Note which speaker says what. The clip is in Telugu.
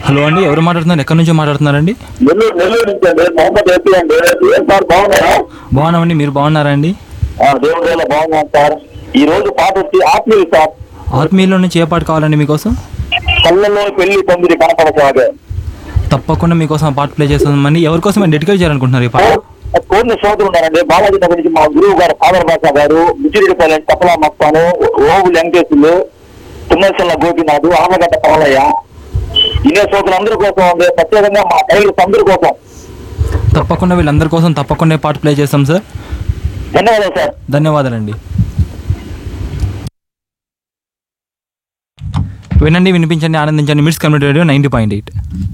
Speaker 1: హలో అండి ఎవరు మాట్లాడుతున్నారు ఎక్కడి నుంచో మాట్లాడుతున్నారండి
Speaker 2: నెల్లూరు నెల్లూరు నుంచి అండి మొహమ్మద్ ఏపీ అండి ఏం సార్ బాగున్నారా
Speaker 1: బాగున్నామండి మీరు బాగున్నారా అండి
Speaker 2: ఆ, దేవుడి వల్ల బాగున్నాం సార్ ఈ రోజు పాట వచ్చి ఆత్మీయులు సార్
Speaker 1: ఆత్మీయుల నుంచి ఏ పాట కావాలండి మీకోసం
Speaker 2: కళ్ళల్లో పెళ్లి పొందిరి కనపడసాగే
Speaker 1: తప్పకుండా మీకోసం ఆ పాట ప్లే చేస్తామని ఎవరి కోసం డెడికేట్ చేయాలనుకుంటున్నారు ఈ పాట
Speaker 2: కోరిన సోదరులు ఉన్నారండి బాలాజీ నగర్ నుంచి మా గురువు గారు ఫాదర్ బాషా గారు ముచ్చిరెడ్డిపల్లి తప్పలా మస్తాను ఓవు వెంకటేశులు తుమ్మసల్ల గోపినాథ్ ఆమగడ్డ పవలయ్య ఇదే సోదరులు అందరి కోసం ఉంది ప్రత్యేకంగా మా టైలర్స్ అందరి కోసం
Speaker 1: తప్పకుండా వీళ్ళందరి కోసం తప్పకుండా ఈ పాట ప్లే చేస్తాం సార్
Speaker 2: ధన్యవాదాలు సార్
Speaker 1: ధన్యవాదాలండి వినండి వినిపించండి ఆనందించండి Mids community radio ninety point eight